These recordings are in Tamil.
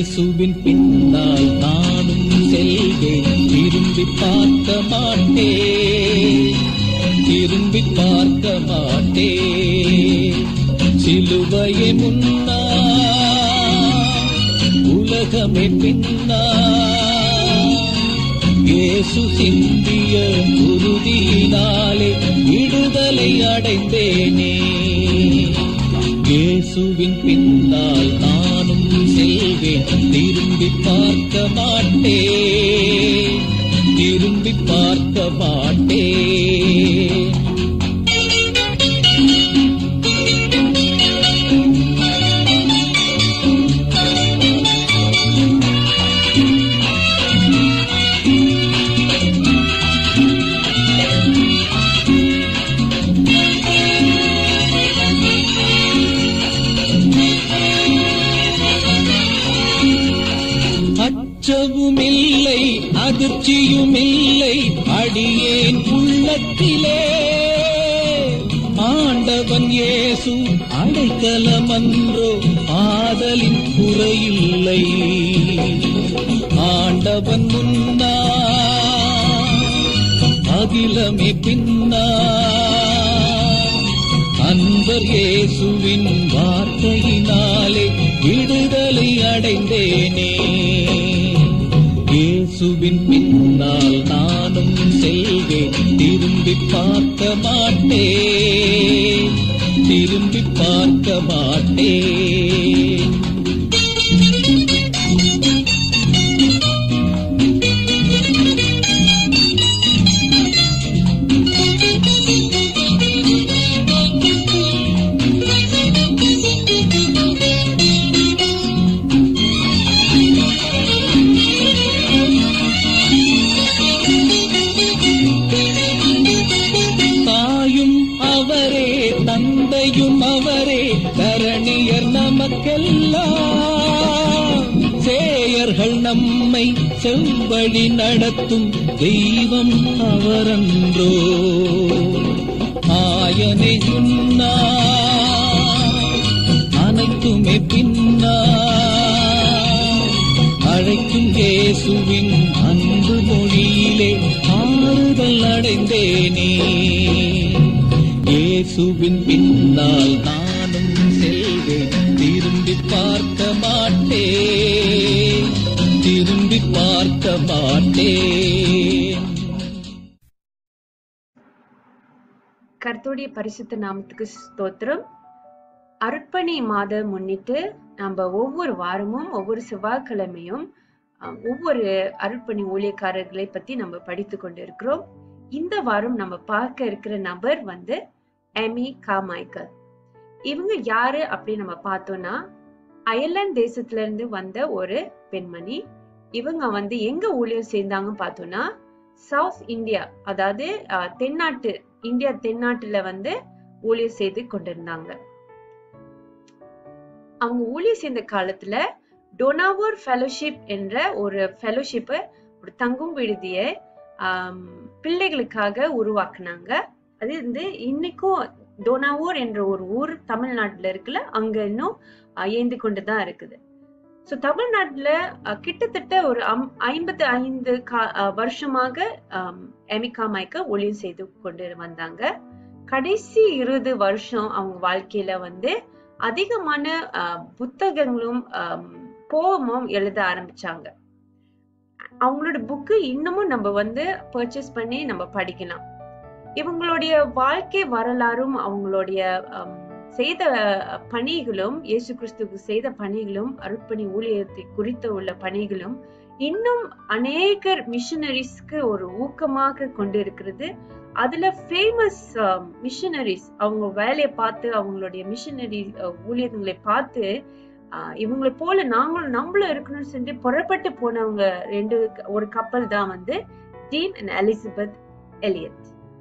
இயேசுவின் பின்னால் நானும் செல்வேன் திரும்பி பார்க்க மாட்டேன் திரும்பி பார்க்க மாட்டேன் சிலுவையை முன்னா உலகமே பின்னா இயேசு சிந்திய குருதியினாலே விடுதலை அடைந்தேனே இயேசுவின் பின்னால் நானும் செல்வேன் திரும்பி பார்க்க மாட்டேன் திரும்பி பார்க்க மாட்டேன் அச்சமும் இல்லை அதிர்ச்சியும் இல்லை அடியேன் உள்ளத்திலே ஆண்டவன் இயேசு அடைக்கலமன்றோ ஆதலின் குறையில்லை ஆண்டவன் முன்னா அகிலமே பின்னா அன்பர் இயேசுவின் வார்த்தையினாலே விடுதலை அடைந்தேனே இயேசுவின் பின்னால் நானும் செல்வேன் திரும்பி பார்க்க மாட்டேன் திரும்பி பார்க்க மாட்டேன் தாயும் அவரே தந்தையும் அவரே கரணியர் நமக்கெல்லாம் சேயர்கள் நம்மை செவ்வழி நடத்தும் தெய்வம் அவரன்றோ ஆயனை முன்னா அனைத்துமே பின்னா அழைக்கும் இயேசுவின் அன்பு மொழியிலே ஆறுதல் அடைந்தேனே இயேசுவின் பின்னால் நானும் செல்வேன் திரும்பி பார்க்க மாட்டேன் திரும்பி பார்க்க மாட்டேன் கர்த்தருடைய பரிசுத்த நாமத்துக்கு ஸ்தோத்திரம் அர்ப்பணி மாதம் முன்னிட்டு நம்ம ஒவ்வொரு வாரமும் ஒவ்வொரு செவ்வாய்க்கிழமையும் அஹ், ஒவ்வொரு அருட்பணி ஊழியக்காரர்களை பத்தி நம்ம படித்து கொண்டிருக்கிறோம் இந்த வாரம் நம்ம பார்க்க இருக்கிற நபர் வந்து எமி காமைக்கல் இவங்க யாரு அப்படின்னு நம்ம பார்த்தோம்னா அயர்லாந்து தேசத்துல இருந்து வந்த ஒரு பெண்மணி இவங்க வந்து எங்க ஊழியம் சேர்ந்தாங்கன்னு பார்த்தோம்னா சவுத் இந்தியா அதாவது அஹ், தென்னாட்டு இந்தியா தென்னாட்டுல வந்து ஊழியம் செய்து கொண்டிருந்தாங்க அவங்க ஊழியம் சேர்ந்த காலத்துல டொனாவோர் ஃபெலோஷிப் என்ற ஒரு ஃபெலோஷிப்பை ஒரு தங்கும் விடுதியை ஆம், பிள்ளைகளுக்காக உருவாக்குனாங்க அது வந்து இன்னைக்கும் டோனாவூர் என்ற ஒரு ஊர் தமிழ்நாட்டுல இருக்குல்ல அங்க இன்னும் அஹ், இயங்கி கொண்டுதான் இருக்குது ஸோ தமிழ்நாட்டுல அஹ், கிட்டத்தட்ட ஒரு அம்- ஐம்பத்து ஐந்து கா- அஹ், வருஷமாக ஆம், எமிகா மைக்க ஒளியம் செய்து கொண்டு வந்தாங்க கடைசி இருபது வருஷம் அவங்க வாழ்க்கையில வந்து அதிகமான அஹ், புத்தகங்களும் போவமும் எழுத ஆரம்பிச்சாங்க அவங்களோட புக்கு இன்னமும் நம்ம வந்து பர்ச்சேஸ் பண்ணி நம்ம படிக்கலாம் இவங்களுடைய வாழ்க்கை வரலாறும் அவங்களுடைய ஆம், செய்த பணிகளும் இயேசு கிறிஸ்துவுக்கு செய்த பணிகளும் அருட்பணி ஊழியத்தை குறித்த உள்ள பணிகளும் இன்னும் அநேகர் மிஷனரிஸ்க்கு ஒரு ஊக்கமாக கொண்டு இருக்கிறது அதுல ஃபேமஸ் மிஷனரிஸ் அவங்க வேலையை பார்த்து அவங்களுடைய மிஷனரி ஊழியர்களை பார்த்து ஆஹ் இவங்களை போல நாங்களும் நம்மளும் இருக்கணும்னு சொல்லி புறப்பட்டு போனவங்க ரெண்டு ஒரு கப்பல் தான் வந்து ஜீன் அண்ட் எலிசபெத் எலியட்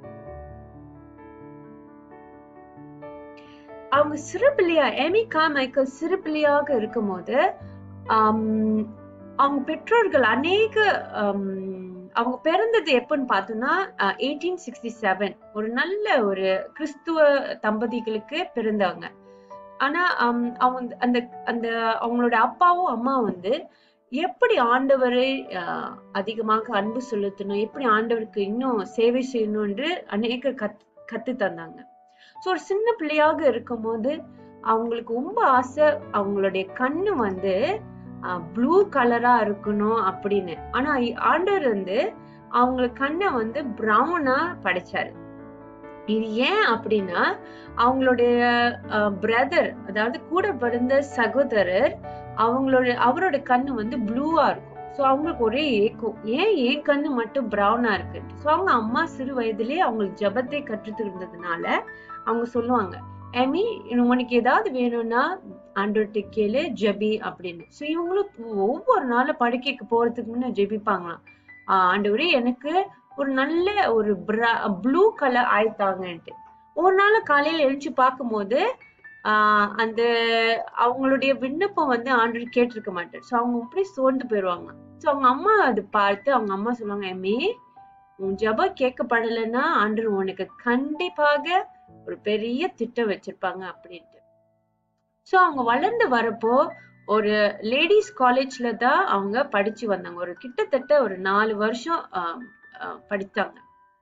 அவங்க சிறுபிள்ளையா எமி கா மைக்கேல் சிறுபிள்ளையாக இருக்கும்போது ஆம், அவங்க பெற்றோர்கள் அநேக ஆம், அவங்க பிறந்தது எப்பன்னு பார்த்தோம்னா எயிட்டீன் சிக்ஸ்டி செவன் ஒரு நல்ல ஒரு கிறிஸ்துவ தம்பதிகளுக்கு பிறந்தாங்க ஆனா ஹம், அவங்க அந்த அந்த அவங்களோட அப்பாவும் அம்மா வந்து எப்படி ஆண்டவரை ஆஹ், அதிகமாக அன்பு செலுத்தணும் எப்படி ஆண்டவருக்கு இன்னும் சேவை செய்யணும் என்று அநேக கத் கத்து தந்தாங்க ஸோ ஒரு சின்ன பிள்ளையாக இருக்கும்போது அவங்களுக்கு ரொம்ப ஆசை அவங்களுடைய கண்ணு வந்து ப்ளூ கலரா இருக்கணும் அப்படின்னு ஆனா இ- ஆண்டவர் வந்து அவங்களுக்கு கண்ணை வந்து பிரவுனா படைச்சாரு இது ஏன் அப்படின்னா அவங்களுடைய பிரதர் அதாவது கூட பிறந்த சகோதரர் அவங்களோட அவரோட கண்ணு வந்து ப்ளூவா இருக்கும் ஸோ அவங்களுக்கு ஒரே ஏக்கம் ஏன் என் கண்ணு மட்டும் ப்ரௌனா இருக்கு ஸோ அவங்க அம்மா சிறு வயதிலேயே அவங்களுக்கு ஜெபத்தை கற்றுத்து இருந்ததுனால அவங்க சொல்லுவாங்க எமி உனக்கு ஏதாவது வேணும்னா ஆண்டவர்கிட்ட கேளு ஜெபி அப்படின்னு ஸோ இவங்களும் ஒவ்வொரு நாளும் படுக்கைக்கு போறதுக்கு முன்ன ஜெபிப்பாங்களாம் ஆஹ் ஆண்டவரே எனக்கு ஒரு நல்ல ஒரு ப்ளூ கலர் ஆயித்தாங்கன்ட்டு ஒரு நாள் காலையில எழுந்து பார்க்கும்போது ஆஹ் அந்த அவங்களுடைய விண்ணப்பம் வந்து ஆண்டவர் கேட்டிருக்க மாட்டார் ஸோ அவங்க அப்படியே சோர்ந்து போயிடுவாங்க ஸோ அவங்க அம்மா அது பார்த்து அவங்க அம்மா சொல்லுவாங்க எம்மே உன் ஜெபம் கேட்கப்படலைன்னா ஆண்டவர் உனக்கு கண்டிப்பாக ஒரு பெரிய திட்டம் வச்சிருப்பாங்க அப்படின்ட்டு ஸோ அவங்க வளர்ந்து வரப்போ ஒரு லேடிஸ் காலேஜ்ல தான் அவங்க படிச்சு வந்தாங்க ஒரு கிட்டத்தட்ட ஒரு நாலு வருஷம் ஆஹ் ஆஹ் படிச்சாங்க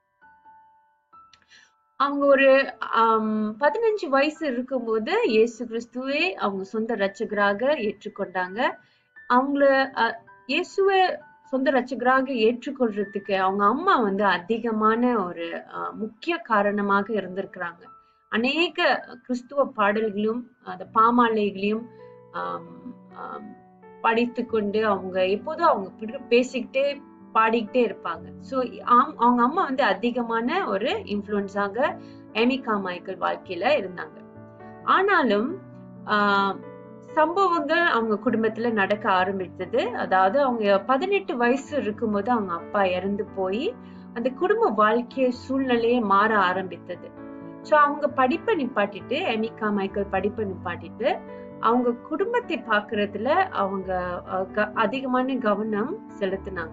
அவங்க ஒரு ஆம், பதினஞ்சு வயசு இருக்கும்போது இயேசு கிறிஸ்துவே அவங்க சொந்த ரட்சகராக ஏற்றுக்கொண்டாங்க அவங்கள அஹ், இயேசுவை சொந்த ரட்சகராக ஏற்றுக்கொள்றதுக்கு அவங்க அம்மா வந்து அதிகமான ஒரு அஹ், முக்கிய காரணமாக இருந்திருக்கிறாங்க அநேக கிறிஸ்துவ பாடல்களும் அந்த பாமாலைகளையும் ஆம், ஆம், படித்துக் கொண்டு அவங்க எப்போதும் அவங்க பிற- பேசிக்கிட்டே பாடிக்கிட்டே இருப்பாங்க ஸோ அவங்க அம்மா வந்து அதிகமான ஒரு இன்ஃப்ளூயன்ஸாக எமிகா மைக்கேல் வாழ்க்கையில இருந்தாங்க ஆனாலும் ஆஹ் சம்பவங்கள் அவங்க குடும்பத்துல நடக்க ஆரம்பித்தது அதாவது அவங்க பதினெட்டு வயசு இருக்கும்போது அவங்க அப்பா இறந்து போய் அந்த குடும்ப வாழ்க்கை சூழ்நிலையே மாற ஆரம்பித்தது ஸோ அவங்க படிப்பை நிப்பாட்டிட்டு எமிகா மைக்கேல் படிப்பை நிப்பாட்டிட்டு அவங்க குடும்பத்தை பார்க்கறதுல அவங்க அஹ், க- அதிகமான கவனம் செலுத்தினாங்க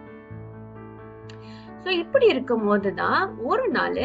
ஸோ இப்படி இருக்கும் போதுதான் ஒரு நாள்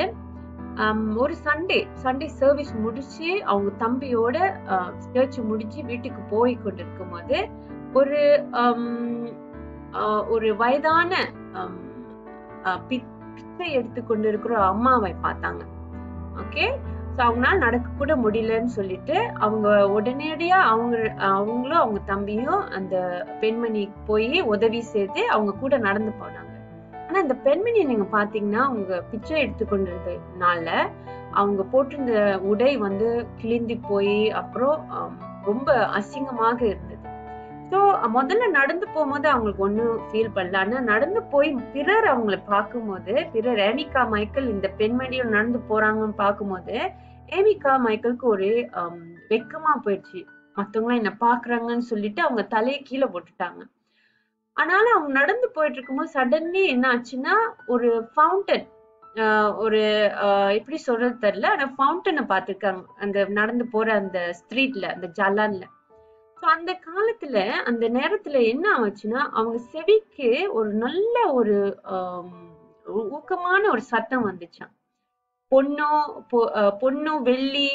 ஒரு சண்டே சண்டே சர்வீஸ் முடிச்சு அவங்க தம்பியோட சர்ச் முடிச்சு வீட்டுக்கு போய் கொண்டிருக்கும் போது ஒரு ஆம், ஆஹ், ஒரு வயதான ஆம், ஆஹ், பி- பிச்சை எடுத்து கொண்டிருக்கிற ஒரு அம்மாவை பார்த்தாங்க ஓகே ஸோ அவங்களால நடக்க கூட முடியலன்னு சொல்லிட்டு அவங்க உடனடியா அவங்க அவங்களும் அவங்க தம்பியும் அந்த பெண்மணி போய் உதவி செய்து அவங்க கூட நடந்து போனாங்க ஆனா அந்த பெண்மணி நீங்க பாத்தீங்கன்னா அவங்க பிச்சை எடுத்துக்கொண்டதுனால அவங்க போட்டிருந்த உடை வந்து கிழிந்து போய் அப்புறம் ஆம், ரொம்ப அசிங்கமாக இருந்தது ஸோ முதல்ல நடந்து போகும்போது அவங்களுக்கு ஒன்றும் ஃபீல் பண்ணல ஆனா நடந்து போய் பிறர் அவங்களை பார்க்கும்போது பிறர் ஏமிகா மைக்கேல் இந்த பெண்மணியும் நடந்து போறாங்கன்னு பார்க்கும்போது ஏமிகா மைக்கேலுக்கு ஒரு ஆம், வெக்கமா போயிடுச்சு மத்தவங்க என்ன பாக்குறாங்கன்னு சொல்லிட்டு அவங்க தலையை கீழே போட்டுட்டாங்க ஆனாலும் அவங்க நடந்து போயிட்டு இருக்கும்போது சடன்லி என்ன ஆச்சுன்னா ஒரு ஃபவுண்டன் ஒரு ஆஹ் எப்படி சொல்றது தெரியல ஆனா ஃபவுண்டனை பார்த்திருக்காங்க அந்த நடந்து போற அந்த ஸ்ட்ரீட்ல அந்த ஜலான்ல ஸோ அந்த காலத்துல அந்த நேரத்துல என்ன ஆச்சுன்னா அவங்க செவிக்கு ஒரு நல்ல ஒரு ஆம், ஊ- ஊக்கமான ஒரு சத்தம் வந்துச்சாம் பொன்னோ பொ- அஹ் பொன்னோ வெள்ளி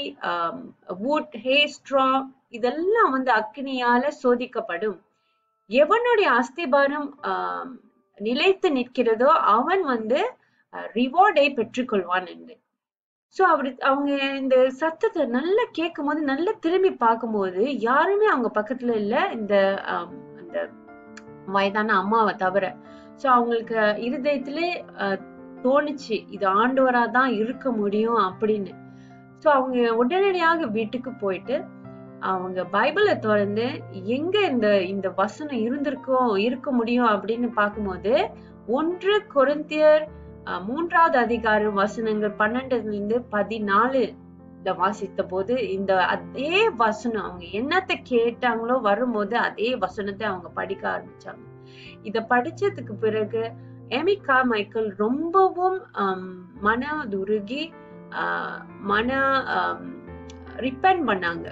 வுட் ஹே ஸ்ட்ரா இதெல்லாம் வந்து அக்னியால சோதிக்கப்படும் எவனுடைய அஸ்திபாரம் ஆம், நிலைத்து நிற்கிறதோ அவன் வந்து ரிவார்டை பெற்றுக்கொள்வான் என்று சோ அவரு அவங்க இந்த சத்தத்தை நல்லா கேட்கும் போது நல்லா திரும்பி பார்க்கும்போது யாருமே அவங்க பக்கத்துல இல்ல இந்த ஆம், அந்த வயதான அம்மாவை தவிர சோ அவங்களுக்கு இருதயத்திலே அஹ், தோணுச்சு இது ஆண்டவரா தான் இருக்க முடியும் அப்படின்னு சோ அவங்க உடனடியாக வீட்டுக்கு போயிட்டு அவங்க பைபிளை திறந்து எங்க இந்த இந்த வசனம் இருந்திருக்கோம் இருக்க முடியும் அப்படின்னு பார்க்கும்போது ஒன்று கொரிந்தியர் அஹ், மூன்றாவது அதிகாரம் வசனங்கள் பன்னெண்டுல இருந்து பதினாலு வாசித்த போது இந்த அதே வசனம் அவங்க என்னத்தை கேட்டாங்களோ வரும்போது அதே வசனத்தை அவங்க படிக்க ஆரம்பிச்சாங்க இத படிச்சதுக்கு பிறகு எமிகா மைக்கேல் ரொம்பவும் ஆம், மனதுருகி ஆஹ், மன ரிப்பேர் பண்ணாங்க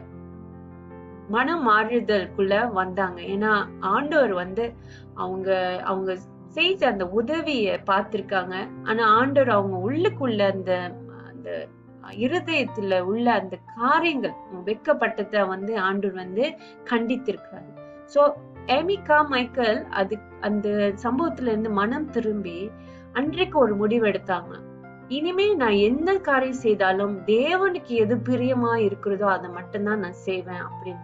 மனம் மாறுதலுக்குள்ள வந்தாங்க ஏன்னா ஆண்டவர் வந்து அவங்க அவங்க செய்த அந்த உதவிய பார்த்திருக்காங்க ஆனா ஆண்டவர் அவங்க உள்ளுக்குள்ள அந்த அந்த இருதயத்துல உள்ள அந்த காரியங்கள் வெக்கப்பட்டதை வந்து ஆண்டவர் வந்து கண்டித்திருக்கிறாரு சோ எமிகா மைக்கேல் அது அந்த சம்பவத்துல இருந்து மனம் திரும்பி அன்றைக்கு ஒரு முடிவு எடுத்தாங்க இனிமே நான் என்ன காரியம் செய்தாலும் தேவனுக்கு எது பிரியமா இருக்கிறதோ அதை மட்டும்தான் நான் செய்வேன் அப்படின்னு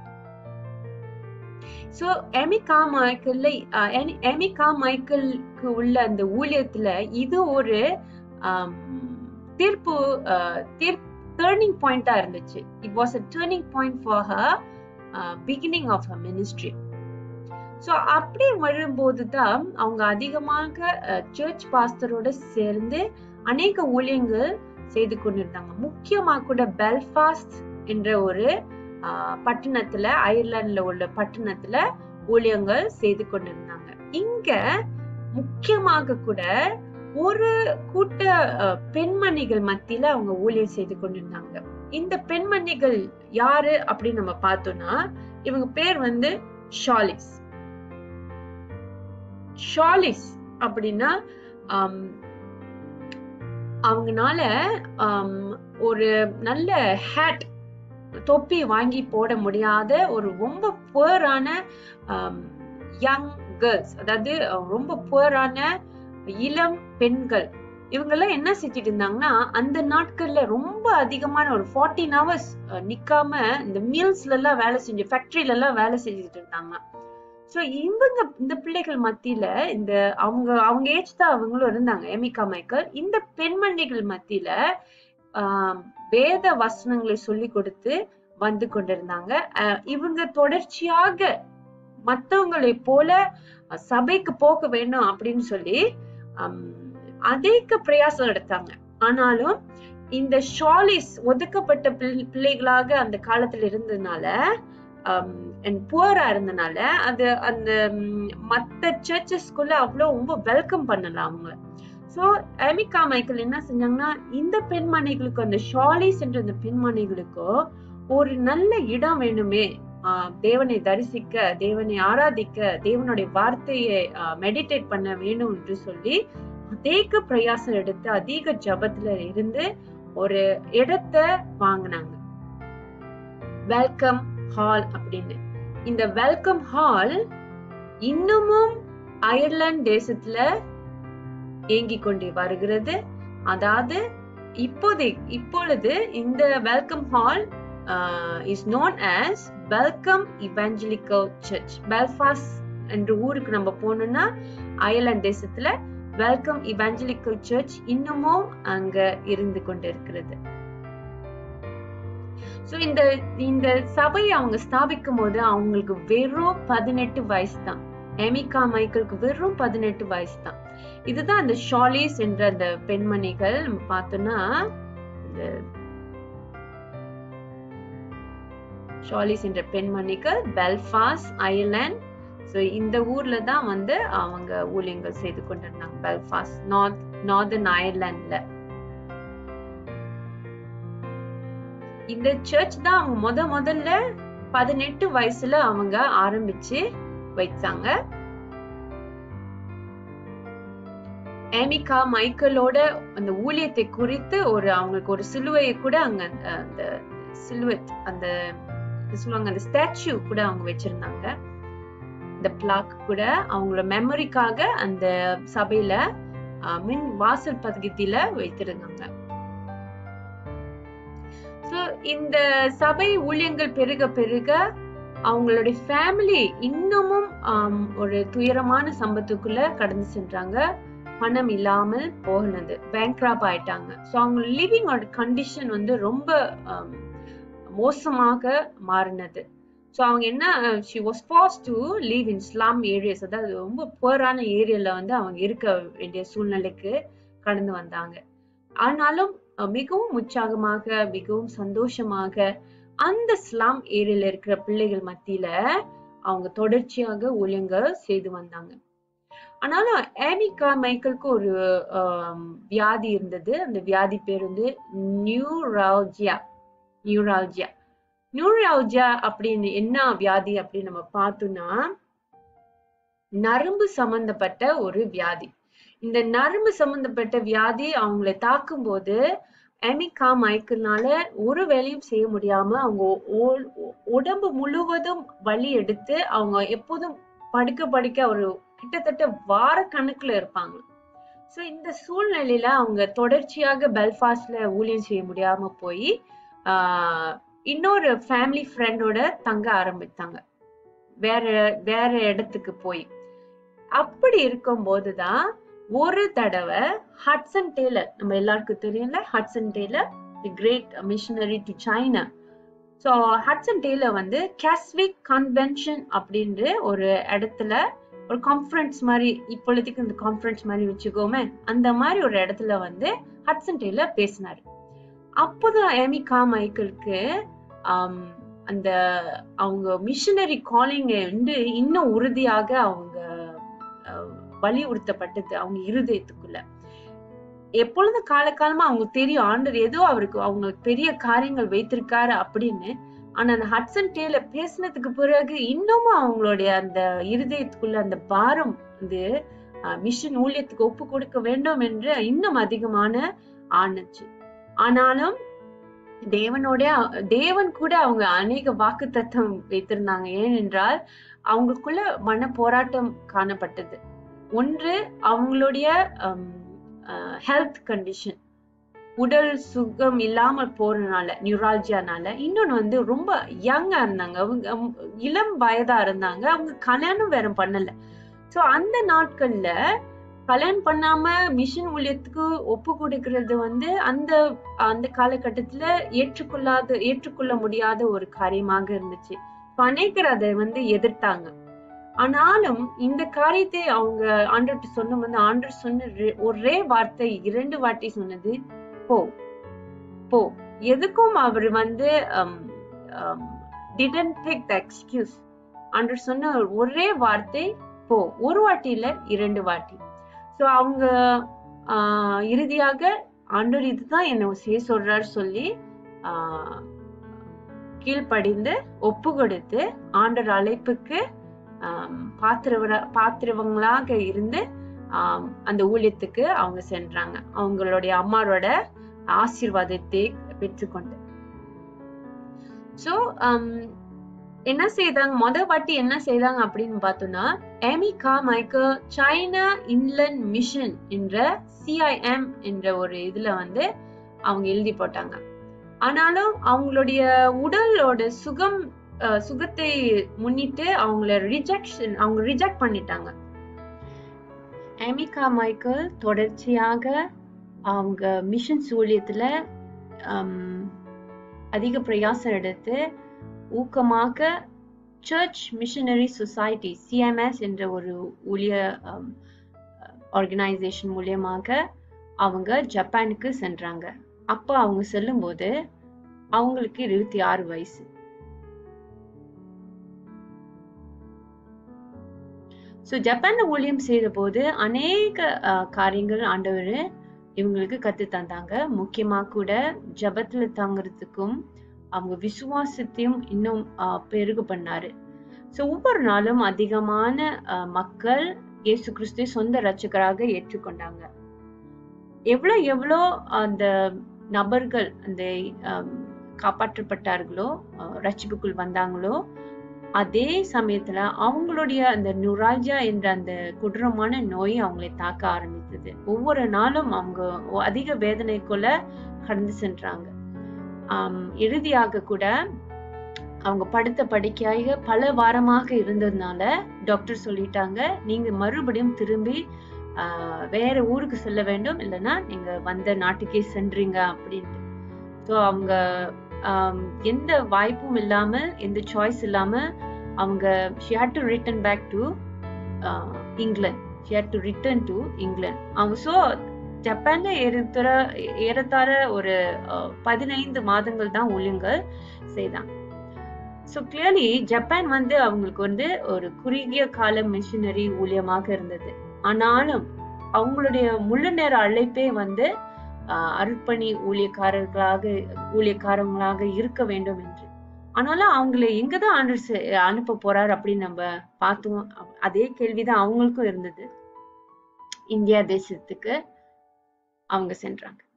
சோ எமிகா மைக்கேல்ல அஹ், எமி- எமிகா மைக்கேலுக்கு உள்ள அந்த ஊழியத்துல இது ஒரு ஆம், தீர்ப்பு தீர்ப் டேர்னிங் பாயிண்டா இருந்துச்சு it was a turning point for her beginning of her ministry so அப்படி வரும்போது தான் அவங்க அதிகமாக சர்ச் பாஸ்டரோட சேர்ந்து அநேக ஊழியங்கள் செய்து கொண்டிருந்தாங்க முக்கியமா கூட பெல்ஃபாஸ்ட் என்ற ஒரு ஆஹ், பட்டணத்துல அயர்லாந்துல உள்ள பட்டணத்துல ஊழியங்கள் செய்து கொண்டிருந்தாங்க இங்க முக்கியமாக கூட ஒரு கூட்ட அஹ், பெண்மணிகள் மத்தியில அவங்க ஊழியம் செய்து கொண்டிருந்தாங்க இந்த பெண்மணிகள் யாரு அப்படின்னு நம்ம பார்த்தோம்னா இவங்க பேர் வந்து ஷாலிஸ் ஷாலிஸ் அப்படின்னா ஆம், அவங்கனால ஆம், ஒரு நல்ல ஹேட் தொப்பி வாங்கி போட முடியாத ஒரு ரொம்ப புவரான யங் கேர்ள்ஸ் அதாவது அஹ், ரொம்ப புவரான இளம் பெண்கள் இவங்கெல்லாம் என்ன செஞ்சுட்டு இருந்தாங்கன்னா அந்த நாட்கள்ல ரொம்ப அதிகமான ஒரு ஃபார்ட்டின் ஹவர்ஸ் நிக்காம இந்த மில்ஸ்ல எல்லாம் வேலை செஞ்சு ஃபேக்டரியில எல்லாம் வேலை செஞ்சுட்டு இருந்தாங்க சோ இவங்க இந்த பிள்ளைகள் மத்தியில இந்த அவங்க அவங்க ஏஜ் தான் அவங்களும் இருந்தாங்க எமிகா மைக்கேல் இந்த பெண்மணிகள் மத்தியில ஆஹ் வேத வசனங்களை சொல்லி கொடுத்து வந்து கொண்டிருந்தாங்க ஆஹ் இவங்க தொடர்ச்சியாக மத்தவங்களை போல அஹ், சபைக்கு போக வேணும் அப்படின்னு சொல்லி ஹம், அதிக பிரயாசம் எடுத்தாங்க ஆனாலும் இந்த ஷாலிஸ் ஒதுக்கப்பட்ட பிள்ளை- பிள்ளைகளாக அந்த காலத்துல இருந்ததுனால புவரா இருந்தனால அது அந்த ம், மத்த சர்ச்சஸ்குள்ள அவ்வளவு ரொம்ப வெல்கம் பண்ணல அவங்க சோ அமிகா மைக்கேல் என்ன செஞ்சாங்கன்னா இந்த பெண்மணிகளுக்கு அந்த ஷாலிஸ் என்ற அந்த பெண்மணிகளுக்கோ ஒரு நல்ல இடம் வேணுமே ஆஹ் தேவனை தரிசிக்க தேவனை ஆராதிக்க தேவனுடைய வார்த்தையை மெடிடேட் பண்ண வேணும் என்று சொல்லி அதிக பிரயாசம் எடுத்து அதிக ஜபத்துல இருந்து ஒரு இடத்த வாங்கினாங்க வெல்கம் ஹால் அப்படின்னு இந்த வெல்கம் ஹால் இன்னமும் அயர்லாந்து தேசத்துல இயங்கிக் கொண்டு வருகிறது அதாவது இப்போதை இப்பொழுது இந்த welcome hall is known as welcome evangelical church Belfast என்ற ஊருக்கு நம்ம போனோம்னா அயர்லாந்து தேசத்துல வெல்கம் இவாஞ்சலிக்கல் சர்ச் இன்னமும் அங்க இருந்து கொண்டிருக்கிறது சோ இந்த இந்த சபையை அவங்க ஸ்தாபிக்கும் போது அவங்களுக்கு வெறும் பதினெட்டு வயசு தான் எமிகா மைக்கேலுக்கு வெறும் பதினெட்டு வயசு தான் இதுதான் அந்த ஷாலிஸ் என்ற அந்த பெண்மணிகள் நம்ம பார்த்தோம்னா இந்த ஷாலிஸ் என்ற பெண்மணிகள் பெல்ஃபாஸ்ட் அயர்லாந்து ஸோ இந்த ஊர்ல தான் வந்து அவங்க ஊழியங்கள் செய்து கொண்டிருந்தாங்க பெல்ஃபாஸ்ட் நார்த் நார்தர்ன் அயர்லாந்துல இந்த சர்ச் தான் அவங்க முத முதல்ல பதினெட்டு வயசுல அவங்க ஆரம்பிச்சு வைச்சாங்க ஏமிகா மைக்கேலோட அந்த ஊழியத்தை குறித்து ஒரு அவங்களுக்கு ஒரு சிலுவையை கூட அங்க அந்த- அந்த சிலுவத் அந்த என்ன சொல்லுவாங்க அந்த ஸ்டாச்சு கூட அவங்க வச்சிருந்தாங்க இந்த பிளாக் கூட அவங்களோட மெமரிக்காக அந்த சபையில அஹ், மின் வாசல் பகுதியில வைத்திருந்தாங்க சோ இந்த சபை ஊழியங்கள் பெருக பெருக அவங்களுடைய ஃபேமிலி இன்னமும் ஆம், ஒரு துயரமான சம்பத்துக்குள்ள கடந்து சென்றாங்க பணம் இல்லாமல் போகினது பேங்க்ராப் ஆயிட்டாங்க ஸோ அவங்க லிவிங் கண்டிஷன் வந்து ரொம்ப ஆம், மோசமாக மாறினது ஸோ அவங்க என்ன she was forced to live in slum areas அதாவது ரொம்ப புவரான ஏரியால வந்து அவங்க இருக்க வேண்டிய சூழ்நிலைக்கு கடந்து வந்தாங்க ஆனாலும் அஹ், மிகவும் உற்சாகமாக மிகவும் சந்தோஷமாக அந்த ஸ்லாம் ஏரியால இருக்கிற பிள்ளைகள் மத்தியில அவங்க தொடர்ச்சியாக ஊழியங்கள் செய்து வந்தாங்க ஆனாலும் ஏமிகா மைக்கேலுக்கு ஒரு ஆம், வியாதி இருந்தது அந்த வியாதி பேர் வந்து நியூரால்ஜியா நியூரால்ஜியா நியூரால்ஜியா அப்படின்னு என்ன வியாதி அப்படின்னு நம்ம பார்த்தோம்னா நரம்பு சம்பந்தப்பட்ட ஒரு வியாதி இந்த நரம்பு சம்பந்தப்பட்ட வியாதி அவங்களை தாக்கும் போது எமிகா மைக்கிள்னால ஒரு வேலையும் செய்ய முடியாம அவங்க ஓ- ஓ- உடம்பு முழுவதும் வலி எடுத்து அவங்க எப்போதும் படுக்க படுக்க ஒரு கிட்டத்தட்ட வார கணக்குல இருப்பாங்க சோ இந்த சூழ்நிலையில அவங்க தொடர்ச்சியாக பெல்ஃபாஸ்ட்ல ஊழியம் செய்ய முடியாம போய் ஆஹ் இன்னொரு ஃபேமிலி ஃப்ரெண்டோட தங்க ஆரம்பித்தாங்க வேற வேற இடத்துக்கு போய் அப்படி இருக்கும்போது தான் ஒரு தடவை ஹட்சன் டேலர் நம்ம எல்லாருக்கும் தெரியும்ல Hudson Taylor the great missionary to China so Hudson Taylor வந்து கேஸ்விக் கன்வென்ஷன் அப்படின்ற ஒரு இடத்துல ஒரு கான்ஃபரன்ஸ் மாதிரி இப்பொழுதுக்கு இந்த கான்ஃபரன்ஸ் மாதிரி வச்சுக்கோமே அந்த மாதிரி ஒரு இடத்துல வந்து ஹட்சன் டேலர் பேசினாரு அப்போதான் எமிகா மைக்கேலுக்கு ஆம், அந்த அவங்க மிஷனரி காலிங்க வந்து இன்னும் உறுதியாக அவங்க அஹ், வலியுறுத்தப்பட்டது அவங்க இருதயத்துக்குள்ள எப்பொழுது காலகாலமா அவங்க தெரியும் ஆண்டர் ஏதோ அவருக்கு அவங்களுக்கு பெரிய காரியங்கள் வைத்திருக்காரு அப்படின்னு ஆனா அந்த ஹட்சன் டேல பேசினதுக்கு பிறகு இன்னமும் அவங்களுடைய அந்த இருதயத்துக்குள்ள அந்த பாரம் வந்து மிஷன் ஊழியத்துக்கு ஒப்பு கொடுக்க வேண்டும் என்று இன்னும் அதிகமான ஆணுச்சு ஆனாலும் தேவனோட தேவன் கூட அவங்க அநேக வாக்கு தத்தம் வைத்திருந்தாங்க ஏனென்றால் அவங்களுக்குள்ள மன போராட்டம் காணப்பட்டது ஒன்று அவங்களுடைய ஹெல்த் கண்டிஷன் உடல் சுகம் இல்லாம போறதுனால நியூராலஜியானால இன்னொன்னு வந்து ரொம்ப யங்கா இருந்தாங்க அவங்க அவங்க இளம் வயதா இருந்தாங்க அவங்க கல்யாணம் வேற பண்ணல சோ அந்த நாட்கள்ல கல்யாணம் பண்ணாம மிஷன் ஊழியத்துக்கு ஒப்பு கொடுக்கிறது வந்து அந்த அந்த காலகட்டத்துல ஏற்றுக்கொள்ளாத ஏற்றுக்கொள்ள முடியாத ஒரு காரியமாக இருந்துச்சு இப்ப அநேகர் அதை வந்து எதிர்த்தாங்க ஆனாலும் இந்த காரியத்தை அவங்க ஆண்டர்கிட்ட சொன்ன வந்து ஆண்டர் சொன்ன ரெ- ஒரே வார்த்தை இரண்டு வார்த்தை சொன்னது போ போ எதுக்கும் அவர் வந்து டிடன்ட் டேக் த எக்ஸ்கியூஸ் ஆண்டர் சொன்ன ஒரே வார்த்தை போ ஒரு வாட்டி இல்ல இரண்டு வாட்டி சோ அவங்க ஆஹ், இறுதியாக ஆண்டவர் இதுதான் என்ன செய்ய சொல்றாரு சொல்லி ஆஹ், கீழ்ப்படிந்து ஒப்பு கொடுத்து ஆண்டவர் அழைப்புக்கு ஆம், பாத்திரவர பாத்திரவங்களாக இருந்து ஆம், அந்த ஊழியத்துக்கு அவங்க சென்றாங்க அவங்களுடைய அம்மாவோட ஆசீர்வாதத்தை பெற்றுக்கொண்டு சோ என்ன செய்தாங்க முத வாட்டி என்ன செய்தாங்க அப்படின்னு பார்த்தோம்னா எமிகா மைக்கேல் சைனா இன்லண்ட் மிஷன் என்ற சிஐஎம் என்ற ஒரு இதுல வந்து அவங்க எழுதி போட்டாங்க ஆனாலும் அவங்களுடைய உடலோட சுகம் அஹ், சுகத்தை முன்னிட்டு அவங்கள ரிஜெக்ஷன் அவங்க ரிஜெக்ட் பண்ணிட்டாங்க எமிகா மைக்கேல் தொடர்ச்சியாக அவங்க மிஷன் ஊழியத்துல ஆம், அதிக பிரயாசம் எடுத்து ஊக்கமாக சர்ச் மிஷனரி சொசைட்டி சிஎம்எஸ் என்ற ஒரு ஊழிய ஆர்கனைசேஷன் மூலியமாக அவங்க ஜப்பானுக்கு சென்றாங்க அப்ப அவங்க செல்லும்போது அவங்களுக்கு இருபத்தி ஆறு வயசு ஸோ ஜப்பான்ல ஊழியம் செய்த போது அநேக அஹ், காரியங்கள் ஆண்டவர் இவங்களுக்கு கத்து தந்தாங்க முக்கியமா கூட ஜபத்துல தங்குறதுக்கும் அவங்க விசுவாசத்தையும் இன்னும் அஹ், பெருகு பண்ணாரு ஸோ ஒவ்வொரு நாளும் அதிகமான அஹ், மக்கள் இயேசு கிறிஸ்துவை சொந்த ரட்சகராக ஏற்றுக்கொண்டாங்க எவ்வளோ எவ்வளோ அந்த நபர்கள் அந்த அஹ், காப்பாற்றப்பட்டார்களோ அஹ், ரட்சிப்புக்குள் வந்தாங்களோ அதே சமயத்துல அவங்களுடைய அந்த நுராஜா என்ற அந்த கொடூரமான நோய் அவங்களை தாக்க ஆரம்பித்தது ஒவ்வொரு நாளும் அவங்க ஒ- அதிக வேதனைக்குள்ள கடந்து சென்றாங்க ஆம், இறுதியாக கூட அவங்க படுத்த படுக்கையாக பல வாரமாக இருந்ததுனால டாக்டர் சொல்லிட்டாங்க நீங்க மறுபடியும் திரும்பி ஆஹ், வேற ஊருக்கு செல்ல வேண்டும் இல்லைன்னா நீங்க வந்த நாட்டுக்கே சென்றீங்க அப்படின்ட்டு ஸோ அவங்க ஆம், எந்த வாய்ப்பும் இல்லாம எந்த சாய்ஸ் இல்லாம அவங்க she had to return back to uh, England she had to return to England அவங்க ஸோ ஜப்பான்ல ஏறத்தர ஏறத்தாழ ஒரு அஹ், பதினைந்து மாதங்கள் தான் ஊழியங்கள் செய்தாங்க ஸோ கிளியர்லி ஜப்பான் வந்து அவங்களுக்கு வந்து ஒரு குறுகிய கால மிஷினரி ஊழியமாக இருந்தது ஆனாலும் அவங்களுடைய முழு நேர அழைப்பே வந்து ஆஹ், அர்ப்பணி ஊழியக்காரர்களாக ஊழியக்காரங்களாக இருக்க வேண்டும் என்று ஆனாலும் அவங்களை எங்கதான் ஆண்டு அனுப்ப போறார் அப்படின்னு நம்ம பார்த்தோம் அ- அதே கேள்விதான் அவங்களுக்கும் இருந்தது இந்தியா தேசத்துக்கு அவங்க சென்றாங்க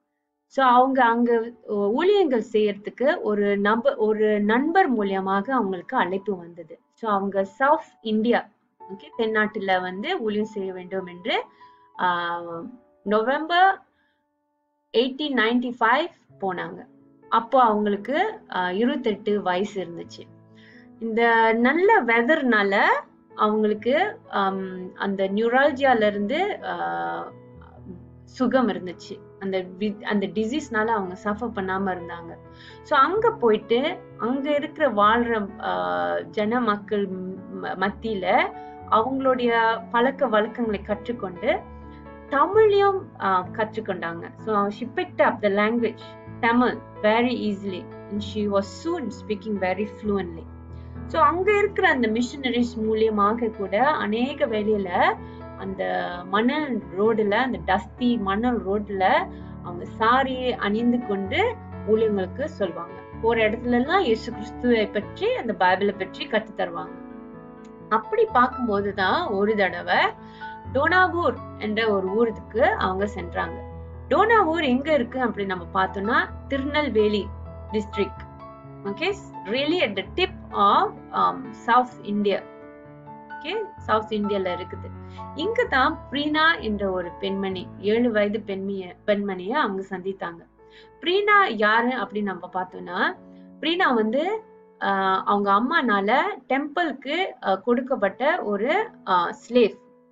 ஸோ அவங்க அங்க ஊ- ஊழியங்கள் செய்யறதுக்கு ஒரு நப ஒரு நண்பர் மூலியமாக அவங்களுக்கு அழைப்பு வந்தது ஸோ அவங்க சவுத் இந்தியா ஓகே தென்னாட்டுல வந்து ஊழியம் செய்ய வேண்டும் என்று ஆஹ், நவம்பர் எயிட்டீன் நைன்டி ஃபைவ் போனாங்க அப்போ அவங்களுக்கு ஆஹ், இருபத்தெட்டு வயசு இருந்துச்சு இந்த நல்ல வெதர்னால அவங்களுக்கு ஆம், அந்த நியூராலஜியால இருந்து ஆஹ், சுகம் இருந்துச்சு அந்த வி- அந்த டிசீஸ்னால அவங்க சஃபர் பண்ணாம இருந்தாங்க ஸோ அங்க போயிட்டு அங்க இருக்கிற வாழ்ற ஆஹ், ஜன மக்கள் ம- மத்தியில அவங்களுடைய பழக்க வழக்கங்களை கற்றுக்கொண்டு தமிழையும் ஆஹ், கற்றுக்கொண்டாங்க so she picked up the language Tamil very easily and she was soon speaking very fluently so அங்க இருக்கிற அந்த மிஷனரிஸ் மூலியமாக கூட அநேக வேலையில அந்த மணல் ரோடுல அந்த டஸ்டி மணல் ரோட்ல அவங்க சாரி அணிந்து கொண்டு ஊழியங்களுக்கு சொல்லுவாங்க போற இடத்துல எல்லாம் இயேசு கிறிஸ்துவை பற்றி அந்த பைபிளை பற்றி கத்து தருவாங்க அப்படி பார்க்கும்போதுதான் ஒரு தடவை டோனாவூர் என்ற ஒரு ஊருக்கு அவங்க சென்றாங்க டோனாவூர் எங்க இருக்கு அப்படி நம்ம பார்த்தோம்னா Tirunelveli district okay really at the tip of South India okay south இந்தியால இருக்குது இங்க தான் பிரீனா என்ற ஒரு பெண்மணி ஏழு வயது பெண்மைய பெண்மணிய அவங்க சந்தித்தாங்க பிரீனா யாரு அப்படின்னு நம்ம பார்த்தோம்னா பிரீனா வந்து ஆஹ், அவங்க அம்மானால டெம்பிளுக்கு கொடுக்கப்பட்ட ஒரு ஸ்லேவ்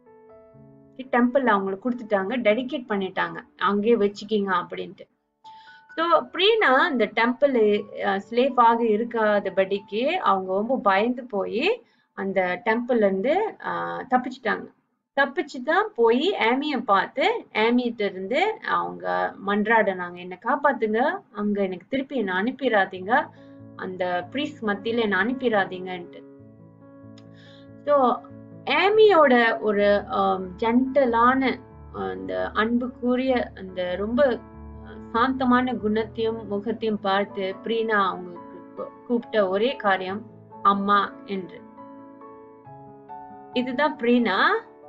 டெம்பிள் அவங்களுக்கு கொடுத்துட்டாங்க டெடிகேட் பண்ணிட்டாங்க அங்கேயே வச்சுக்கிங்க அப்படின்ட்டு ஸோ பிரீனா இந்த டெம்பிள் ஸ்லேவ் ஆக இருக்காதபடிக்கு அவங்க ரொம்ப பயந்து போய் அந்த டெம்பிள்ல இருந்து ஆஹ், தப்பிச்சிட்டாங்க தப்பிச்சு தான் போய் ஆமிய பார்த்து ஆமியிட்ட இருந்து அவங்க மன்றாடினாங்க என்னை காப்பாத்துங்க அங்க எனக்கு திருப்பி என்னை அனுப்பிடாதீங்க அந்த ப்ரீஸ் மத்தியில என்னை அனுப்பிடாதீங்கன்ட்டு ஸோ ஆமியோட ஒரு ஜென்டலான அந்த அன்புக்குரிய அந்த ரொம்ப சாந்தமான குணத்தையும் முகத்தையும் பார்த்து பிரீனா அவங்களுக்கு கூ- கூப்பிட்ட ஒரே காரியம் அம்மா என்று இதுதான் பிரீனா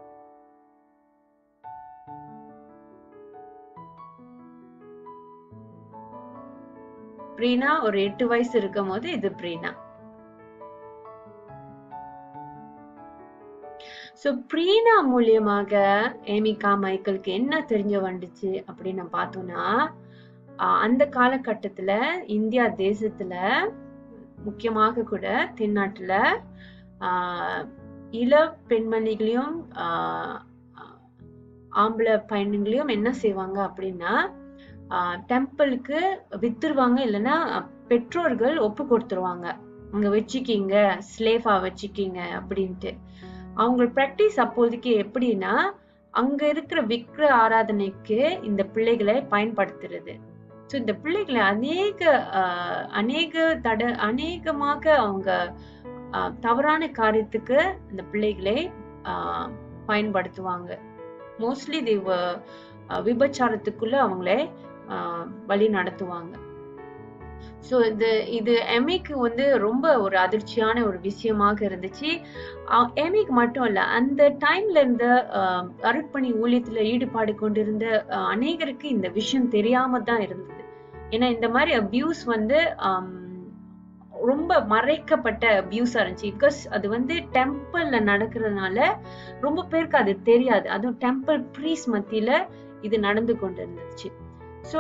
பிரீனா ஒரு எட்டு வயசு இருக்கும் போது இது பிரீனா சோ பிரீனா மூலியமாக ஏமிகா மைக்கேலுக்கு என்ன தெரிஞ்ச வந்துச்சு அப்படின்னு நம்ம பார்த்தோம்னா ஆஹ் அந்த காலகட்டத்துல இந்தியா தேசத்துல முக்கியமாக கூட தென்னாட்டுல ஆஹ் இள பெண்மணிகளையும் ஆஹ் ஆஹ் ஆம்பளை பையனுங்களையும் என்ன செய்வாங்க அப்படின்னா டெம்பிளுக்கு வித்துருவாங்க இல்லைன்னா பெற்றோர்கள் ஒப்பு கொடுத்துருவாங்க அங்க வச்சுக்கிங்க ஸ்லேஃபா வச்சுக்கிங்க அப்படின்ட்டு அவங்க ப்ராக்டிஸ் அப்போதைக்கு எப்படின்னா அங்க இருக்கிற விக்கிர ஆராதனைக்கு இந்த பிள்ளைகளை பயன்படுத்துறது ஸோ இந்த பிள்ளைகளை அநேக ஆஹ், அநேக தட அநேகமாக அவங்க ஆஹ், தவறான காரியத்துக்கு இந்த பிள்ளைகளை ஆஹ், பயன்படுத்துவாங்க மோஸ்ட்லி தேவ விபச்சாரத்துக்குள்ள அவங்களே ஆஹ், வழி நடத்துவாங்க ஸோ இது இது எமிக்கு வந்து ரொம்ப ஒரு அதிர்ச்சியான ஒரு விஷயமாக இருந்துச்சு அஹ் எமிக்கு மட்டும் இல்ல அந்த டைம்ல இருந்த ஆஹ், அருட்பணி ஊழியத்துல ஈடுபாடு கொண்டிருந்த ஆஹ், அநேகருக்கு இந்த விஷயம் தெரியாம தான் இருந்தது ஏன்னா இந்த மாதிரி அபியூஸ் வந்து ஆம், ரொம்ப மறைக்கப்பட்ட அபியூஸா இருந்துச்சு பிகாஸ் அது வந்து டெம்பிள்ல நடக்கிறதுனால ரொம்ப பேருக்கு அது தெரியாது அதுவும் டெம்பிள் ப்ரீஸ் மத்தியில இது நடந்து கொண்டு இருந்துச்சு ஸோ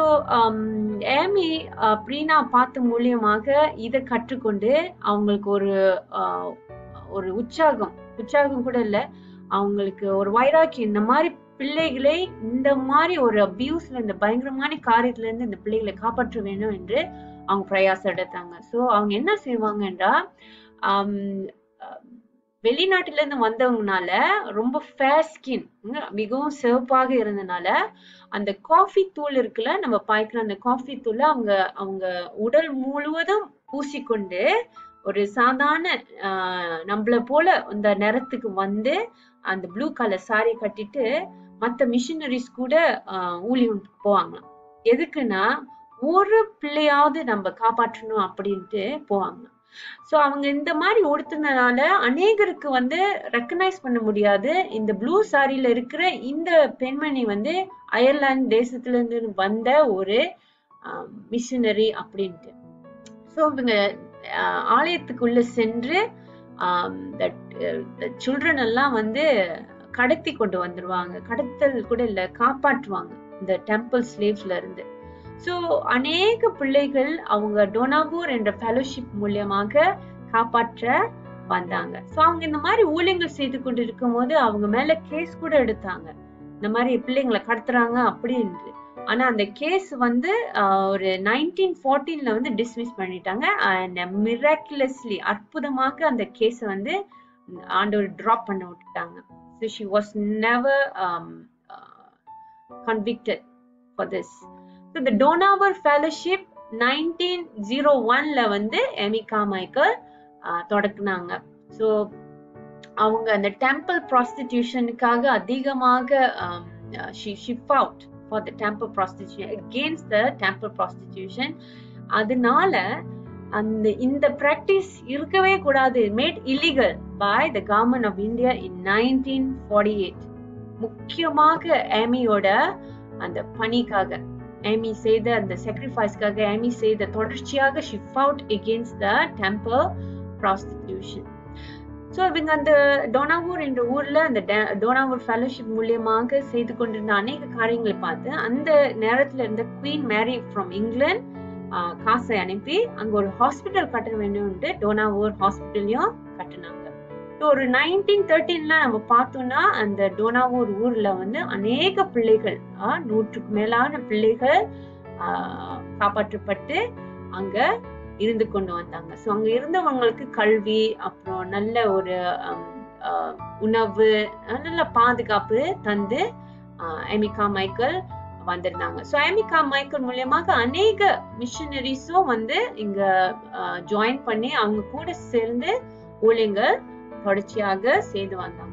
ஏமி அஹ், பிரீனா பார்த்து மூலியமாக இதை கற்றுக்கொண்டு அவங்களுக்கு ஒரு ஆஹ், ஒரு உற்சாகம் உற்சாகம் கூட இல்ல அவங்களுக்கு ஒரு வைராக்கியம் இந்த மாதிரி பிள்ளைகளை இந்த மாதிரி ஒரு அபியூஸ்ல இந்த பயங்கரமான காரியத்துல இருந்து இந்த பிள்ளைகளை காப்பாற்ற வேணும் என்று அவங்க பிரயாசம் எடுத்தாங்க ஸோ அவங்க என்ன செய்வாங்கன்னா ஆம், அஹ், வெளிநாட்டுல இருந்து வந்தவங்கனால ரொம்ப ஃபேர் ஸ்கின் மிகவும் சிவப்பாக இருந்தனால அந்த காஃபி தூள் இருக்குல்ல நம்ம பாய்க்கிற அந்த காஃபி தூளை அவங்க அவங்க உடல் முழுவதும் பூசிக்கொண்டு ஒரு சாதாரண ஆஹ், நம்மள போல இந்த நிறத்துக்கு வந்து அந்த ப்ளூ கலர் சாரி கட்டிட்டு மத்த மிஷினரிஸ் கூட ஆஹ், ஊழியம் போவாங்களாம் எதுக்குன்னா ஒரு பிள்ளையாவது நம்ம காப்பாற்றணும் அப்படின்ட்டு போவாங்க சோ அவங்க இந்த மாதிரி உடுத்துனதுனால அநேகருக்கு வந்து ரெக்கனைஸ் பண்ண முடியாது இந்த ப்ளூ சாரியில இருக்கிற இந்த பெண்மணி வந்து அயர்லாந்து தேசத்துல இருந்து வந்த ஒரு மிஷனரி அப்படின்ட்டு ஸோ இவங்க ஆஹ், ஆலயத்துக்குள்ள சென்று சில்ட்ரன் எல்லாம் வந்து கடத்தி கொண்டு வந்துருவாங்க கடத்தல் கூட இல்ல காப்பாற்றுவாங்க இந்த டெம்பிள் ஸ்லேவ்ஸ்ல இருந்து ஸோ அநேக பிள்ளைகள் அவங்க டோனாபூர் என்ற ஃபெலோஷிப் மூலியமாக காப்பாற்ற வந்தாங்க ஸோ அவங்க இந்த மாதிரி ஊழியங்கள் செய்து கொண்டு இருக்கும்போது அவங்க மேல கேஸ் கூட எடுத்தாங்க இந்த மாதிரி பிள்ளைங்களை கடத்துறாங்க அப்படின்னு ஆனா அந்த கேஸ் வந்து ஆஹ், ஒரு நைன்டீன் ஃபோர்டீன்ல வந்து டிஸ்மிஸ் பண்ணிட்டாங்க அண்ட் மிராக்குலஸ்லி அற்புதமாக அந்த கேஸை வந்து ஆண்டவர் டிராப் பண்ண விட்டுட்டாங்க so she was never convicted for this. So the Donavar Fellowship 1901ல வந்து எமிகா மைக்கேல் தொடக்குனாங்க ஸோ அவங்க அந்த டெம்பிள் ப்ராஸ்டிடியூஷனுக்காக அதிகமாக ship out for the temple prostitution against the temple prostitution அதனால அந்த இந்த பிராக்டிஸ் இருக்கவே கூடாது made illegal by the government of India in nineteen forty eight முக்கியமாக ஏமியோட அந்த பணிக்காக ஏமி செய்த அந்த சாக்ரிஃபைஸ்க்காக ஏமி செய்த தொடர்ச்சியாக shift out against the temple prostitution so இவங்க அந்த டோனாவூர் என்ற ஊர்ல அந்த டே- டோனாவூர் ஃபெலோஷிப் மூலியமாக செய்து கொண்டிருந்த அநேக காரியங்களை பார்த்து அந்த நேரத்துல இருந்த குவீன் மேரி ஃப்ரம் இங்கிலாந்து காசை அனுப்பி அங்க ஒரு ஹாஸ்பிட்டல் கட்ட வேண்டும்னு டோனாவூர் ஹாஸ்பிட்டலையும் கட்டினாங்க ஸோ ஒரு நைன்டீன் தேர்ட்டீன்ல நம்ம பார்த்தோம்னா அந்த டோனாவூர் ஊர்ல வந்து அநேக பிள்ளைகள் ஆஹ், நூற்றுக்கு மேலான பிள்ளைகள் ஆஹ், காப்பாற்றப்பட்டு அங்க இருந்து கொண்டு வந்தாங்க ஸோ அங்க இருந்தவங்களுக்கு கல்வி அப்புறம் நல்ல ஒரு ஹம், ஆஹ், உணவு அஹ், நல்ல பாதுகாப்பு தந்து ஆஹ், எமிகா மைக்கேல் வந்திருந்தாங்க ஸோ எமிகா மைக்கேல் மூலியமாக அநேக மிஷனரிஸும் வந்து இங்க ஜாயின் பண்ணி அவங்க கூட சேர்ந்து ஊழியங்கள் தொடர்ச்சியாக செய்து வந்தாங்க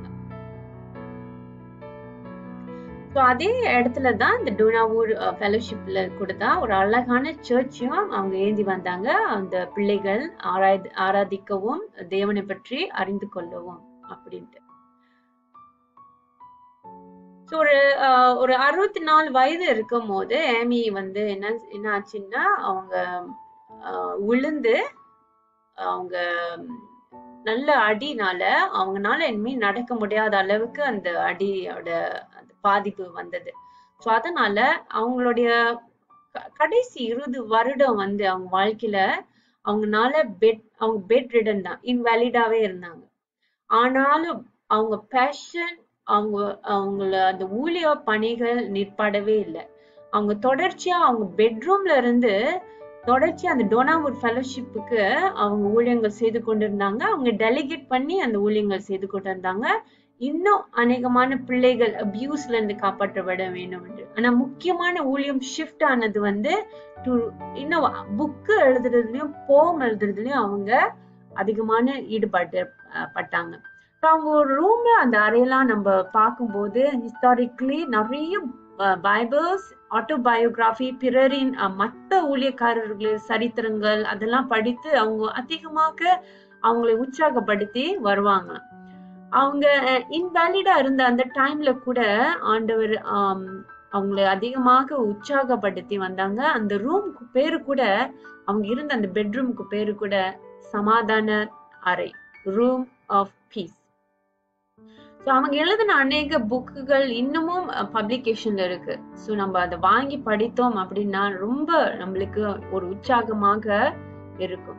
ஸோ அதே இடத்துல தான் இந்த டூனாவூர் ஃபெலோஷிப்ல கூட தான் ஒரு அழகான சர்ச்சையும் அவங்க ஏந்தி வந்தாங்க அந்த பிள்ளைகள் ஆராய் ஆராதிக்கவும் தேவனை பற்றி அறிந்து கொள்ளவும் அப்படின்ட்டு ஸோ ஒரு ஆஹ், ஒரு அறுபத்தி நாலு வயது இருக்கும் போது ஏமி வந்து என்ன என்ன ஆச்சுன்னா அவங்க ஆஹ், விழுந்து அவங்க நல்ல அடினால அவங்கனால இனிமே நடக்க முடியாத அளவுக்கு அந்த அடியோட அந்த பாதிப்பு வந்தது ஸோ அதனால அவங்களுடைய க- கடைசி இருபது வருடம் வந்து அவங்க வாழ்க்கையில அவங்கனால பெட் அவங்க பெட் ரிடன் தான் இன்வேலிடாவே இருந்தாங்க ஆனாலும் அவங்க பேஷன் அவங்க அவங்கள அந்த ஊழிய பணிகள் நிற்பாடவே இல்லை அவங்க தொடர்ச்சியா அவங்க பெட்ரூம்ல இருந்து தொடர்ச்சியா அந்த டோனாவூர் ஃபெலோஷிப்புக்கு அவங்க ஊழியங்கள் செய்து கொண்டிருந்தாங்க அவங்க டெலிகேட் பண்ணி அந்த ஊழியங்கள் செய்து கொண்டிருந்தாங்க இன்னும் அநேகமான பிள்ளைகள் அபியூஸ்ல இருந்து காப்பாற்றப்பட வேண்டும் என்று ஆனா முக்கியமான ஊழியம் ஷிஃப்ட் ஆனது வந்து to இன்னும் புக்கு எழுதுறதுலயும் போம் எழுதுறதுலயும் அவங்க அதிகமான ஈடுபாட்டு அஹ், பட்டாங்க So, அவங்க ஒரு ரூம்ல அந்த அறையெல்லாம் நம்ம பார்க்கும்போது ஹிஸ்டாரிக்கலி நிறைய பைபிள்ஸ் ஆட்டோபயோகிராஃபி பிறரின் அஹ், மத்த ஊழியக்காரர்களின் சரித்திரங்கள் அதெல்லாம் படித்து அவங்க அதிகமாக அவங்களை உற்சாகப்படுத்தி வருவாங்களாம் அவங்க இன்வேலிடா இருந்த அந்த டைம்ல கூட ஆண்டவர் ஆம், அவங்களை அதிகமாக உற்சாகப்படுத்தி வந்தாங்க அந்த ரூமுக்கு பேரு கூட அவங்க இருந்த அந்த பெட்ரூமுக்கு பேரு கூட சமாதான அறை ரூம் ஆஃப் பீஸ் ஸோ அவங்க எழுதின அநேக புக்குகள் இன்னமும் பப்ளிகேஷன்ல இருக்கு ஸோ நம்ம அதை வாங்கி படித்தோம் அப்படின்னா ரொம்ப நம்மளுக்கு ஒரு உற்சாகமாக இருக்கும்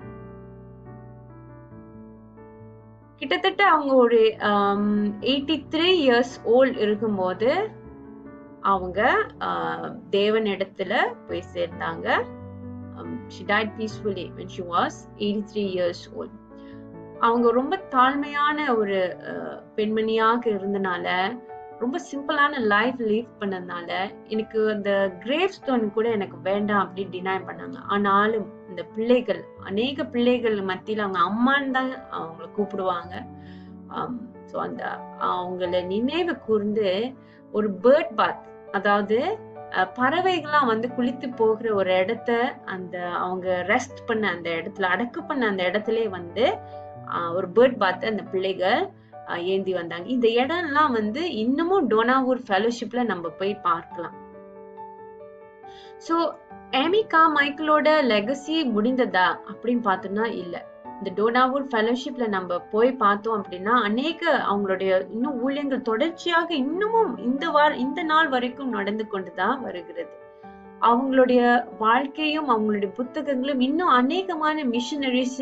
கிட்டத்தட்ட அவங்க ஒரு எயிட்டி த்ரீ இயர்ஸ் ஓல்ட் இருக்கும்போது அவங்க ஆஹ், தேவனிடத்துல போய் சேர்ந்தாங்க um, she died peacefully when she was 83 years old அவங்க ரொம்ப தாழ்மையான ஒரு அஹ், பெண்மணியாக இருந்தனால ரொம்ப சிம்பிளான லைஃப் லீவ் பண்ணதுனால எனக்கு அந்த கிரேவ் ஸ்டோன் கூட எனக்கு வேண்டாம் அப்படி டினை பண்ணாங்க ஆனாலும் இந்த பிள்ளைகள் அநேக பிள்ளைகள் மத்தியில அவங்க அம்மான்னு தான் அவங்கள கூப்பிடுவாங்க ஸோ அந்த அவங்கள நினைவு கூர்ந்து ஒரு பேர்ட் பாத் அதாவது அஹ், பறவைகள்லாம் வந்து குளித்து போகிற ஒரு இடத்த அந்த அவங்க ரெஸ்ட் பண்ண அந்த இடத்துல அடக்கு பண்ண அந்த இடத்துல வந்து ஆஹ், ஒரு பேர்ட் பாத் அந்த பிள்ளைகள் ஆஹ், ஏந்தி வந்தாங்க இந்த இடம்லாம் வந்து இன்னமும் டோனாவூர் ஃபெலோஷிப்ல நம்ம போய் பார்க்கலாம் சோ ஏமிகா மைக்கிளோட லெகசி முடிந்ததா அப்படின்னு பார்த்தோம்னா இல்ல இந்த டோனாவூர் ஃபெலோஷிப்ல நம்ம போய் பார்த்தோம் அப்படின்னா அநேக அவங்களுடைய இன்னும் ஊழியங்கள் தொடர்ச்சியாக இன்னமும் இந்த வார இந்த நாள் வரைக்கும் நடந்து கொண்டுதான் வருகிறது அவங்களுடைய வாழ்க்கையும் அவங்களுடைய புத்தகங்களும் இன்னும் அநேகமான மிஷனரிஸ்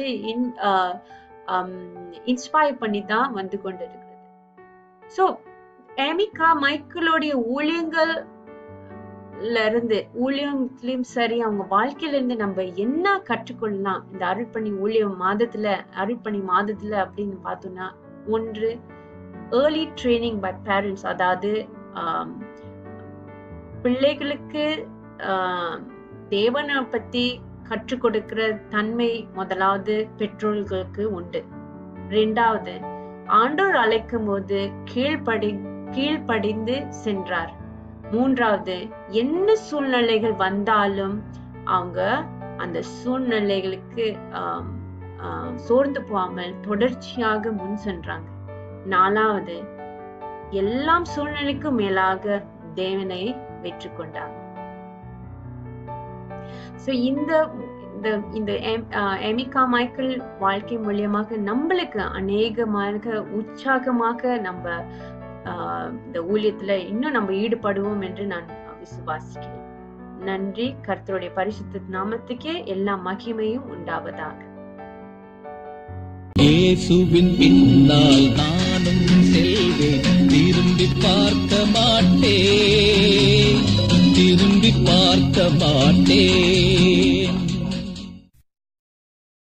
இன்ஸ்பயர் பண்ணி தான் வந்து கொண்டிருக்கிறது சோ ஏமிகா மைக்கிளோடைய ஊழியங்கள் இருந்து ஊழியத்திலயும் சரி அவங்க வாழ்க்கையில இருந்து நம்ம என்ன கற்றுக்கொள்ளலாம் இந்த அருட்பணி ஊழியம் மாதத்துல அருட்பணி மாதத்துல அப்படின்னு பார்த்தோம்னா ஒன்று ஏர்லி ட்ரைனிங் பை பேரண்ட்ஸ் அதாவது ஆம், பிள்ளைகளுக்கு ஆஹ், தேவனை பத்தி கற்றுக் கொடுக்கிற தன்மை முதலாவது பெற்றோர்களுக்கு உண்டு ரெண்டாவது ஆண்டோர் அழைக்கும் போது கீழ்ப்படி கீழ்ப்படிந்து சென்றார் மூன்றாவது என்ன சூழ்நிலைகள் வந்தாலும் அவங்க அந்த சூழ்நிலைகளுக்கு ஆம், ஆஹ், சோர்ந்து போகாமல் தொடர்ச்சியாக முன் சென்றாங்க நாலாவது எல்லாம் சூழ்நிலைக்கும் மேலாக தேவனை வெற்றி கொண்டாங்க சோ இந்த இந்த இந்த எம்- ஆஹ் எமிகா மைக்கேல் வாழ்க்கை மூலியமாக நம்மளுக்கு அநேகமாக உற்சாகமாக நம்ம ஆஹ் இந்த ஊழியத்துல இன்னும் நம்ம ஈடுபடுவோம் என்று நான் விசுவாசிக்கிறேன் நன்றி கர்த்தருடைய பரிசுத்த நாமத்துக்கே எல்லா மகிமையும் உண்டாவதாக இயேசுவின் பின்னால் நானும் செல்வேன் திரும்பி பார்க்க மாட்டேன் திரும்பி பார்க்க மாட்டேன்